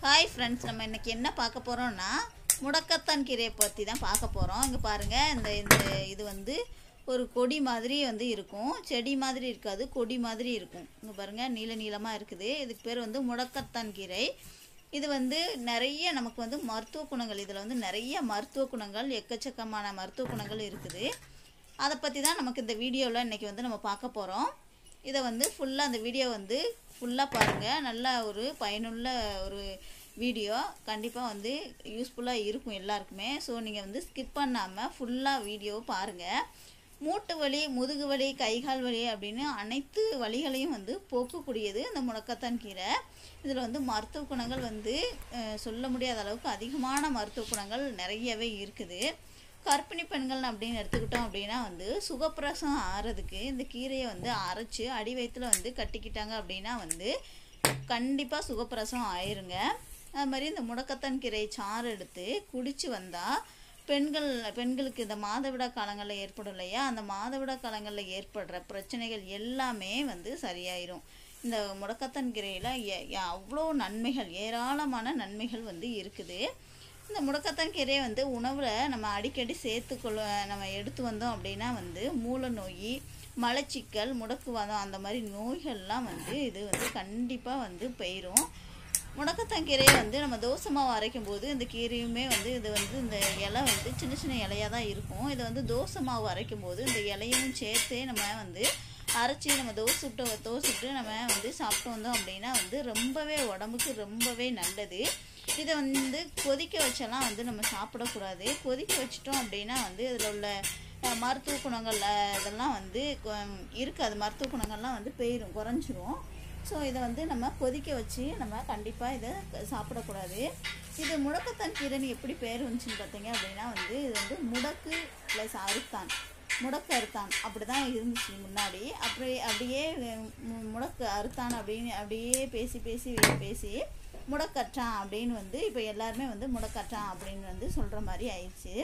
hi friends நம்ம இன்னைக்கு என்ன பார்க்க போகிறோம்னா முடக்கத்தான் கீரையை பற்றி தான் பார்க்க போகிறோம் இங்கே பாருங்கள் இந்த இந்த இது வந்து ஒரு கொடி மாதிரி வந்து இருக்கும் செடி மாதிரி இருக்காது கொடி மாதிரி இருக்கும் இங்கே பாருங்கள் நீல நீளமாக இருக்குது இதுக்கு பேர் வந்து முடக்கத்தான் கீரை இது வந்து நிறைய நமக்கு வந்து மருத்துவ குணங்கள் இதில் வந்து நிறைய மருத்துவ குணங்கள் எக்கச்சக்கமான மருத்துவ குணங்கள் இருக்குது அதை பற்றி தான் நமக்கு இந்த வீடியோவில் இன்றைக்கி வந்து நம்ம பார்க்க போகிறோம் இதை வந்து ஃபுல்லாக அந்த வீடியோ வந்து ஃபுல்லாக பாருங்கள் நல்ல ஒரு பயனுள்ள ஒரு வீடியோ கண்டிப்பாக வந்து யூஸ்ஃபுல்லாக இருக்கும் எல்லாருக்குமே ஸோ நீங்கள் வந்து ஸ்கிப் பண்ணாமல் ஃபுல்லாக வீடியோ பாருங்கள் மூட்டு வலி முதுகு வலி கைகால் வலி அப்படின்னு அனைத்து வலிகளையும் வந்து போக்கக்கூடியது இந்த முடக்கத்தான் கீரை இதில் வந்து மருத்துவ குணங்கள் வந்து அஹ், சொல்ல முடியாத அளவுக்கு அதிகமான மருத்துவ குணங்கள் நிறையவே இருக்குது கர்ப்பிணி பெண்கள் அப்படின்னு எடுத்துக்கிட்டோம் அப்படின்னா வந்து சுகப்பிரசவம் ஆறதுக்கு இந்த கீரையை வந்து அரைச்சி அடி வயிற்றுல வந்து கட்டிக்கிட்டாங்க அப்படின்னா வந்து கண்டிப்பாக சுகப்பிரசவம் ஆயிருங்க அது மாதிரி இந்த முடக்கத்தான் கீரை சாறு எடுத்து குடிச்சு வந்தால் பெண்கள் பெண்களுக்கு இந்த மாதவிடா காலங்களில் ஏற்படும் இல்லையா அந்த மாதவிடா காலங்களில் ஏற்படுற பிரச்சனைகள் எல்லாமே வந்து சரியாயிரும் இந்த முடக்கத்தான் கீரையில் எ- எ- அவ்வளோ நன்மைகள் ஏராளமான நன்மைகள் வந்து இருக்குது இந்த முடக்கத்தான் கீரையை வந்து உணவில் நம்ம அடிக்கடி சேர்த்துக்கொள்ள நம்ம எடுத்து வந்தோம் அப்படின்னா வந்து மூல நோய் மலச்சிக்கல் முடக்குவாதம் அந்த மாதிரி நோய்கள்லாம் வந்து இது வந்து கண்டிப்பாக வந்து போயிடும் முடக்கத்தான் கீரையை வந்து நம்ம தோசை மாவு அரைக்கும் போது இந்த கீரையுமே வந்து இது வந்து இந்த இலை வந்து சின்ன சின்ன இலையாக தான் இருக்கும் இதை வந்து தோசை மாவு அரைக்கும் போது இந்த இலையும் சேர்த்தே நம்ம வந்து அரைச்சி நம்ம தோசை விட்டு தோசை விட்டு நம்ம வந்து சாப்பிட்டு வந்தோம் அப்படின்னா வந்து ரொம்பவே உடம்புக்கு ரொம்பவே நல்லது இதை வந்து கொதிக்க வச்செல்லாம் வந்து நம்ம சாப்பிடக்கூடாது கொதிக்க வச்சிட்டோம் அப்படின்னா வந்து இதில் உள்ள அஹ், மருத்துவ குணங்கள் அஹ், இதெல்லாம் வந்து கொ- இருக்காது மருத்துவ குணங்கள்லாம் வந்து போயிடும் குறைஞ்சிரும் ஸோ இதை வந்து நம்ம கொதிக்க வச்சு நம்ம கண்டிப்பாக இதை சாப்பிடக்கூடாது இது முடக்கத்தான் கீரைன்னு எப்படி பேர் வந்துச்சுன்னு பார்த்தீங்க அப்படின்னா வந்து இது வந்து முடக்கு ப்ளஸ் அறுத்தான் முடக்கு அறுத்தான் அப்படி தான் இருந்துச்சு முன்னாடி அப்படி அப்படியே மு- முடக்கு அறுத்தான் அப்படின்னு அப்படியே பேசி பேசி பேசி முடக்கற்றான் அப்படின்னு வந்து இப்போ எல்லாருமே வந்து முடக்கற்றான் அப்படின்னு வந்து சொல்கிற மாதிரி ஆயிடுச்சு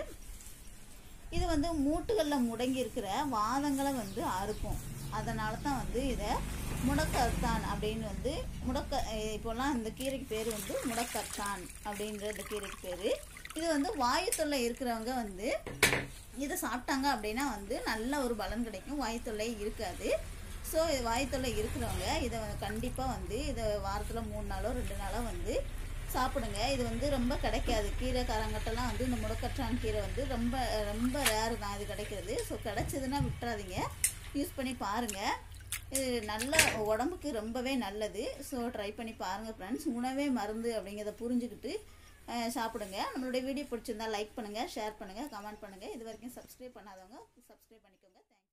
இது வந்து மூட்டுகளில் முடங்கி இருக்கிற வாதங்களை வந்து அறுக்கும் அதனால தான் வந்து இதை முடக்கத்தான் அப்படின்னு வந்து முடக்க அஹ் இப்போல்லாம் இந்த கீரைக்கு பேர் வந்து முடக்கத்தான் அப்படின்ற இந்த கீரைக்கு பேர் இது வந்து வாயு தொல்லை இருக்கிறவங்க வந்து இதை சாப்பிட்டாங்க அப்படின்னா வந்து நல்ல ஒரு பலன் கிடைக்கும் வாயு தொல்லை இருக்காது ஸோ வாயு தொல்லை இருக்கிறவங்க இதை கண்டிப்பாக வந்து இதை வாரத்தில் மூணு நாளோ ரெண்டு நாளோ வந்து சாப்பிடுங்க இது வந்து ரொம்ப கிடைக்காது கீரை காரங்கட்டெல்லாம் வந்து இந்த முடக்கற்றான் கீரை வந்து ரொம்ப ரொம்ப ரேரு தான் இது கிடைக்கிறது ஸோ கிடைச்சதுன்னா விட்டுறாதீங்க யூஸ் பண்ணி பாருங்கள் இது நல்ல உடம்புக்கு ரொம்பவே நல்லது ஸோ ட்ரை பண்ணி பாருங்கள் ஃப்ரெண்ட்ஸ் உணவே மருந்து அப்படிங்கிறத புரிஞ்சுக்கிட்டு அஹ், சாப்பிடுங்க நம்மளுடைய வீடியோ பிடிச்சிருந்தா லைக் பண்ணுங்கள் ஷேர் பண்ணுங்கள் கமெண்ட் பண்ணுங்கள் இது வரைக்கும் சப்ஸ்கிரைப் பண்ணாதவங்க சப்ஸ்கிரைப் பண்ணிக்கோங்க தேங்க்யூ